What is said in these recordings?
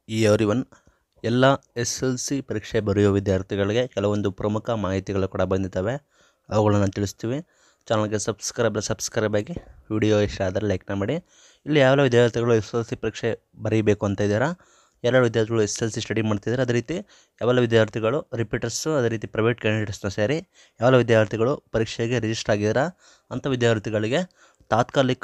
ಈ every one ಎಲ್ಲ S L C ಪರೀಕ್ಷೆ ಬರೆಯುವ ವಿದ್ಯಾರ್ಥಿಗಳಿಗೆ ಕೆಲವೊಂದು ಪ್ರಮುಖ ಮಾಹಿತಿಗಳು ಕೂಡ ಬಂದಿದ್ದಾವೆ ಅವುಗಳನ್ನು ತಿಳಿಸ್ತೀವಿ ಚಾನಲ್ಗೆ ಸಬ್ಸ್ಕ್ರೈಬ್ ಸಬ್ಸ್ಕ್ರೈಬ್ ಆಗಿ ವಿಡಿಯೋ ಇಷ್ಟ ಆದರೆ ಲೈಕ್ನ ಮಾಡಿ ಇಲ್ಲಿ ಯಾವೆಲ್ಲ ವಿದ್ಯಾರ್ಥಿಗಳು ಎಸ್ ಎಲ್ ಸಿ ಪರೀಕ್ಷೆ ಬರೀಬೇಕು ಅಂತ ಇದ್ದೀರಾ ಯಾರ್ಯಾರು ವಿದ್ಯಾರ್ಥಿಗಳು ಎಸ್ ಎಲ್ ಸಿ ಸ್ಟಡಿ ಮಾಡ್ತಿದ್ದಾರೆ ಅದೇ ರೀತಿ ಯಾವೆಲ್ಲ ವಿದ್ಯಾರ್ಥಿಗಳು ರಿಪೀಟರ್ಸು ಅದೇ ರೀತಿ ಪ್ರೈವೇಟ್ ಕ್ಯಾಂಡಿಡೇಟ್ಸ್ನ ಸೇರಿ ಯಾವೆಲ್ಲ ವಿದ್ಯಾರ್ಥಿಗಳು ಪರೀಕ್ಷೆಗೆ ರಿಜಿಸ್ಟರ್ ಆಗಿದ್ದೀರಾ ಅಂಥ ವಿದ್ಯಾರ್ಥಿಗಳಿಗೆ ತಾತ್ಕಾಲಿಕ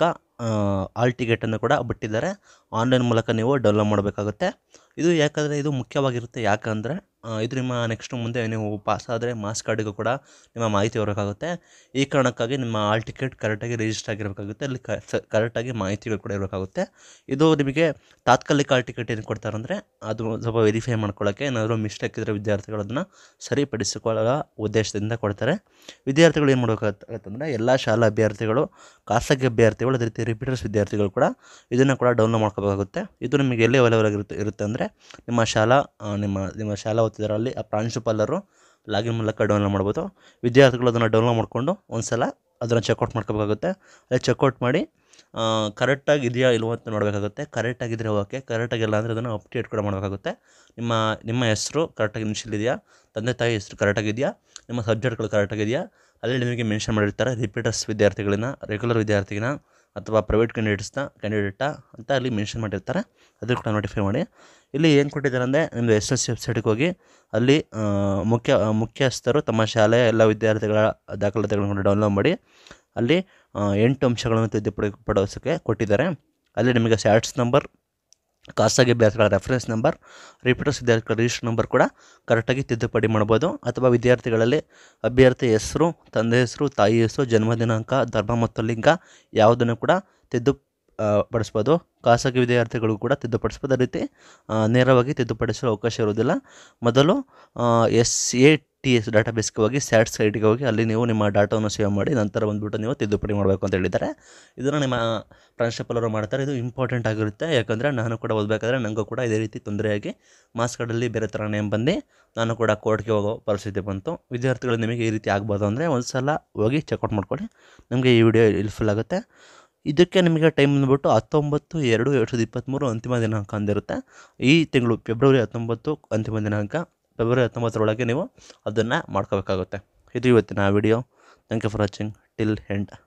ಆಲ್ ಟಿಕೆಟನ್ನು ಕೂಡ ಬಿಟ್ಟಿದ್ದಾರೆ ಆನ್ಲೈನ್ ಮೂಲಕ ನೀವು ಡೌನ್ಲೋಡ್ ಮಾಡಬೇಕಾಗುತ್ತೆ ಇದು ಯಾಕಂದರೆ ಇದು ಮುಖ್ಯವಾಗಿರುತ್ತೆ ಯಾಕಂದರೆ ಇದು ನಿಮ್ಮ ನೆಕ್ಸ್ಟ್ ಮುಂದೆ ನೀವು ಪಾಸ್ ಆದರೆ ಮಾಸ್ ಕಾರ್ಡಿಗೂ ಕೂಡ ನಿಮ್ಮ ಮಾಹಿತಿ ಬರಬೇಕಾಗುತ್ತೆ ಈ ಕಾರಣಕ್ಕಾಗಿ ನಿಮ್ಮ ಆಲ್ ಟಿಕೆಟ್ ಕರೆಕ್ಟಾಗಿ ರಿಜಿಸ್ಟರ್ ಆಗಿರಬೇಕಾಗುತ್ತೆ ಅಲ್ಲಿ ಕ ಕರೆಕ್ಟಾಗಿ ಮಾಹಿತಿಗಳು ಕೂಡ ಇರಬೇಕಾಗುತ್ತೆ ಇದು ನಿಮಗೆ ತಾತ್ಕಾಲಿಕ ಆಲ್ ಟಿಕೆಟ್ ಏನು ಕೊಡ್ತಾರೆ ಅಂದರೆ ಅದು ಸ್ವಲ್ಪ ವೆರಿಫೈ ಮಾಡ್ಕೊಳ್ಳೋಕ್ಕೆ ಏನಾದರೂ ಮಿಸ್ಟೇಕ್ ಇದ್ದರೆ ವಿದ್ಯಾರ್ಥಿಗಳು ಅದನ್ನು ಸರಿಪಡಿಸಿಕೊಳ್ಳೋ ಉದ್ದೇಶದಿಂದ ಕೊಡ್ತಾರೆ ವಿದ್ಯಾರ್ಥಿಗಳು ಏನು ಮಾಡಬೇಕಾಗತ್ತಂದರೆ ಎಲ್ಲ ಶಾಲಾ ಅಭ್ಯರ್ಥಿಗಳು ಖಾಸಗಿ ಅಭ್ಯರ್ಥಿಗಳು ಅದೇ ರೀತಿ ರಿಪೀಟರ್ಸ್ ವಿದ್ಯಾರ್ಥಿಗಳು ಕೂಡ ಇದನ್ನು ಕೂಡ ಡೌನ್ಲೋಡ್ ಮಾಡ್ಕೋಬೇಕಾಗುತ್ತೆ ಇದು ನಿಮಗೆ ಎಲ್ಲಿ ಅವೈಲೇಬಲ್ ಆಗಿರುತ್ತೆ ಇರುತ್ತೆ ಅಂದರೆ ನಿಮ್ಮ ಶಾಲಾ ಆ, ನಿಮ್ಮ ನಿಮ್ಮ ಶಾಲಾ ಓದ್ತಿದ್ದರಲ್ಲಿ ಆ ಪ್ರಾಂಶುಪಾಲರು ಲಾಗಿನ್ ಮೂಲಕ ಡೌನ್ಲೋಡ್ ಮಾಡ್ಬೋದು ವಿದ್ಯಾರ್ಥಿಗಳು ಅದನ್ನು ಡೌನ್ಲೋಡ್ ಮಾಡಿಕೊಂಡು ಒಂದು ಸಲ ಅದನ್ನು ಚೆಕ್ಔಟ್ ಮಾಡ್ಕೋಬೇಕಾಗುತ್ತೆ ಅಲ್ಲಿ ಚೆಕ್ಔಟ್ ಮಾಡಿ ಕರೆಕ್ಟಾಗಿ ಇದೆಯಾ ಇಲ್ವೋ ಅಂತ ನೋಡಬೇಕಾಗುತ್ತೆ ಕರೆಕ್ಟಾಗಿದ್ದರೆ ಓಕೆ ಕರೆಕ್ಟಾಗಿಲ್ಲ ಅಂದರೆ ಅದನ್ನು ಅಪ್ಡೇಟ್ ಕೂಡ ಮಾಡಬೇಕಾಗುತ್ತೆ ನಿಮ್ಮ ನಿಮ್ಮ ಹೆಸರು ಕರೆಕ್ಟಾಗಿ ಇನಿಷಿಯಲ್ ಇದೆಯಾ ತಂದೆ ತಾಯಿ ಹೆಸರು ಕರೆಕ್ಟಾಗಿದೆಯಾ ನಿಮ್ಮ ಸಬ್ಜೆಕ್ಟ್ಗಳು ಕರೆಕ್ಟಾಗಿದೆಯಾ ಅಲ್ಲಿ ನಿಮಗೆ ಮೆನ್ಷನ್ ಮಾಡಿರ್ತಾರೆ ರಿಪೀಟರ್ಸ್ ವಿದ್ಯಾರ್ಥಿಗಳನ್ನ ರೆಗ್ಯುಲರ್ ವಿದ್ಯಾರ್ಥಿನ ಅಥವಾ ಪ್ರೈವೇಟ್ ಕ್ಯಾಂಡಿಡೇಟ್ಸ್ನ ಕ್ಯಾಂಡಿಡೇಟಾ ಅಂತ ಅಲ್ಲಿ ಮೆನ್ಷನ್ ಮಾಡಿರ್ತಾರೆ ಅದು ಕೂಡ ನೋಟಿಫೈ ಮಾಡಿ ಇಲ್ಲಿ ಏನು ಕೊಟ್ಟಿದ್ದಾರೆ ಅಂದರೆ ನಿಮ್ಮದು ಎಸ್ ಎಸ್ ಸಿ ವೆಬ್ಸೈಟ್ಗೆ ಹೋಗಿ ಅಲ್ಲಿ ಆ, ಮುಖ್ಯ ಆ, ಮುಖ್ಯಸ್ಥರು ತಮ್ಮ ಶಾಲೆಯ ಎಲ್ಲ ವಿದ್ಯಾರ್ಥಿಗಳ ದಾಖಲಾತಿಗಳನ್ನು ಡೌನ್ಲೋಡ್ ಮಾಡಿ ಅಲ್ಲಿ ಆ, ಎಂಟು ಅಂಶಗಳನ್ನು ತಿದ್ದುಪಡಿ ಪಡಿಸೋಕ್ಕೆ ಕೊಟ್ಟಿದ್ದಾರೆ ಅಲ್ಲಿ ನಿಮಗೆ ಸ್ಯಾಟ್ಸ್ ನಂಬರ್ ಖಾಸಗಿ ಅಭ್ಯರ್ಥಿಗಳ ರೆಫರೆನ್ಸ್ ನಂಬರ್ ರಿಪೀಟರ್ಸ್ ವಿದ್ಯಾರ್ಥಿಗಳ ರಿಜಿಸ್ಟರ್ ನಂಬರ್ ಕೂಡ ಕರೆಕ್ಟಾಗಿ ತಿದ್ದುಪಡಿ ಮಾಡ್ಬೋದು ಅಥವಾ ವಿದ್ಯಾರ್ಥಿಗಳಲ್ಲಿ ಅಭ್ಯರ್ಥಿ ಹೆಸರು ತಂದೆ ಹೆಸರು ತಾಯಿ ಹೆಸರು ಜನ್ಮ ದಿನಾಂಕ ಧರ್ಮ ಮತ್ತು ಲಿಂಗ ಯಾವುದನ್ನು ಕೂಡ ತಿದ್ದು ಆ, ಪಡಿಸ್ಬೋದು ಖಾಸಗಿ ವಿದ್ಯಾರ್ಥಿಗಳು ಕೂಡ ತಿದ್ದುಪಡಿಸ್ಬೋದು ಅದೇ ರೀತಿ ಆ, ನೇರವಾಗಿ ತಿದ್ದುಪಡಿಸಲು ಅವಕಾಶ ಇರೋದಿಲ್ಲ ಮೊದಲು ಎಸ್ ಎ ಟಿ ಎಸ್ ಡಾಟಾಬೇಸ್ಗೆ ಹೋಗಿ ಸ್ಯಾಟ್ಸ್ ಸೈಟ್ಗೆ ಹೋಗಿ ಅಲ್ಲಿ ನೀವು ನಿಮ್ಮ ಡಾಟಾವನ್ನು ಸೇವ್ ಮಾಡಿ ನಂತರ ಬಂದುಬಿಟ್ಟು ನೀವು ತಿದ್ದುಪಡಿ ಮಾಡಬೇಕು ಅಂತ ಹೇಳಿದ್ದಾರೆ ಇದನ್ನು ನಿಮ್ಮ ಪ್ರಾಂಶುಪಾಲರು ಮಾಡ್ತಾರೆ ಇದು ಇಂಪಾರ್ಟೆಂಟ್ ಆಗಿರುತ್ತೆ ಯಾಕಂದರೆ ನಾನು ಕೂಡ ಓದಬೇಕಾದ್ರೆ ನನಗೂ ಕೂಡ ಇದೇ ರೀತಿ ತೊಂದರೆಯಾಗಿ ಮಾರ್ಕ್ಸ್ ಕಾರ್ಡಲ್ಲಿ ಬೇರೆ ಥರ ನೇಮ್ ಬಂದು ನಾನು ಕೂಡ ಕೋರ್ಟ್ಗೆ ಹೋಗೋ ಪರಿಸ್ಥಿತಿ ಬಂತು ವಿದ್ಯಾರ್ಥಿಗಳು ನಿಮಗೆ ಈ ರೀತಿ ಆಗ್ಬಾರ್ದು ಅಂದರೆ ಒಂದು ಸಲ ಹೋಗಿ ಚೆಕ್ಔಟ್ ಮಾಡ್ಕೊಳ್ಳಿ ನಿಮಗೆ ಈ ವಿಡಿಯೋ ಹೆಲ್ಪ್ಫುಲ್ ಆಗುತ್ತೆ ಇದಕ್ಕೆ ನಿಮಗೆ ಟೈಮ್ ಬಂದುಬಿಟ್ಟು ಹತ್ತೊಂಬತ್ತು ಎರಡು ಎರಡು ಸಾವಿರದ ಇಪ್ಪತ್ತ್ಮೂರು ಅಂತಿಮ ದಿನಾಂಕ ಅಂದಿರುತ್ತೆ ಈ ತಿಂಗಳು ಫೆಬ್ರವರಿ ಹತ್ತೊಂಬತ್ತು ಅಂತಿಮ ದಿನಾಂಕ ಫೆಬ್ರವರಿ ಹತ್ತೊಂಬತ್ತರೊಳಗೆ ನೀವು ಅದನ್ನು ಮಾಡ್ಕೋಬೇಕಾಗುತ್ತೆ ಇದು ಇವತ್ತಿನ video thank you for watching till end